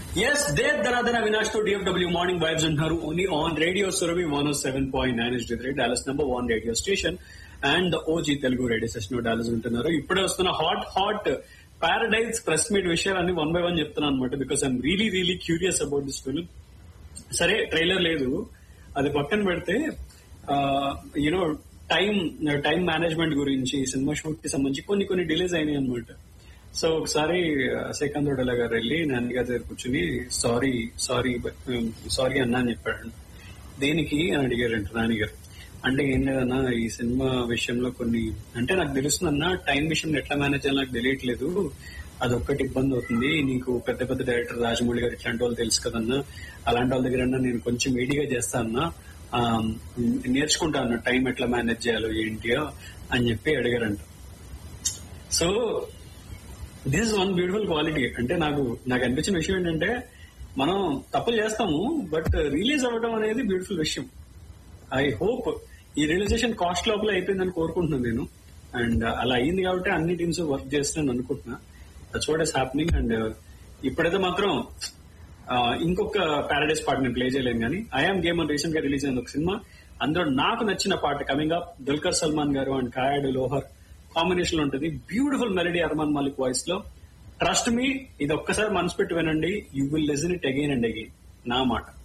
yes they ధనాధన వినాష్ తో DFW morning vibes అంటున్నారు only on radio Surabhi one seven point nine S three Dallas number one radio station and OG Telugu radio station Dallas ఉంటున్నారు ఇప్పుడే వస్తున్న hot hot paradise press meet విషయాలన్నీ one by one చెప్తున్నాను అనమాట because I'm really really curious about this film సరే trailer లేదు అది పక్కన పెడితే యూనో టైం టైం మేనేజ్మెంట్ గురించి సినిమా షూట్ కి సంబంధించి కొన్ని కొన్ని డిలేస్ అయినాయి అనమాట సో ఒకసారి సెకండ్ రోడల గారు వెళ్ళి నాన్నగారి దగ్గర కూర్చుని సారీ సారీ సారీ అన్నా అని చెప్పాడు దేనికి అని అడిగారంట నాన్నగారు అంటే ఏం లేదన్నా ఈ సినిమా విషయంలో కొన్ని అంటే నాకు తెలుస్తుందన్నా టైం విషయం ఎట్లా మేనేజ్ చేయాలో నాకు తెలియట్లేదు అదొక్కటి ఇబ్బంది అవుతుంది నీకు పెద్ద పెద్ద డైరెక్టర్ రాజమౌళి గారు ఇట్లాంటి వాళ్ళు తెలుసు కదన్నా అలాంటి వాళ్ళ దగ్గర నేను కొంచెం వేడిగా చేస్తా అన్నా ఆ, నేర్చుకుంటా అన్న టైం ఎట్లా మేనేజ్ చేయాలో ఏంటియో అని చెప్పి అడిగారంట so this one beautiful quality అంటే నాకు నాకు అనిపించిన విషయం ఏంటంటే మనం తప్పులు చేస్తాము బట్ రిలీజ్ అవ్వడం అనేది బ్యూటిఫుల్ విషయం ఐ హోప్ ఈ రియలైజేషన్ కాస్ట్ లోపల అయిపోయిందని కోరుకుంటున్నాను నేను అండ్ అలా అయింది కాబట్టి అన్ని టీమ్స్ వర్క్ చేస్తున్నాను అనుకుంటున్నా that's what is happening and ఇప్పుడైతే మాత్రం ఆ, ఇంకొక పారాడైస్ పాట నేను ప్లే చేయలేను కానీ ఐఎమ్ గేమ్ అని రీసెంట్ గా రిలీజ్ అయిన ఒక సినిమా అందులో నాకు నచ్చిన పాట కమింగ్ అప్ దుల్కర్ సల్మాన్ గారు అండ్ కాయాడు లోహర్ కాంబినేషన్ లో ఉంటుంది beautiful melody Armaan Malik voice లో ట్రస్ట్ మీ ఇది ఒక్కసారి మనసు పెట్టి వినండి you will listen it again and again నా మాట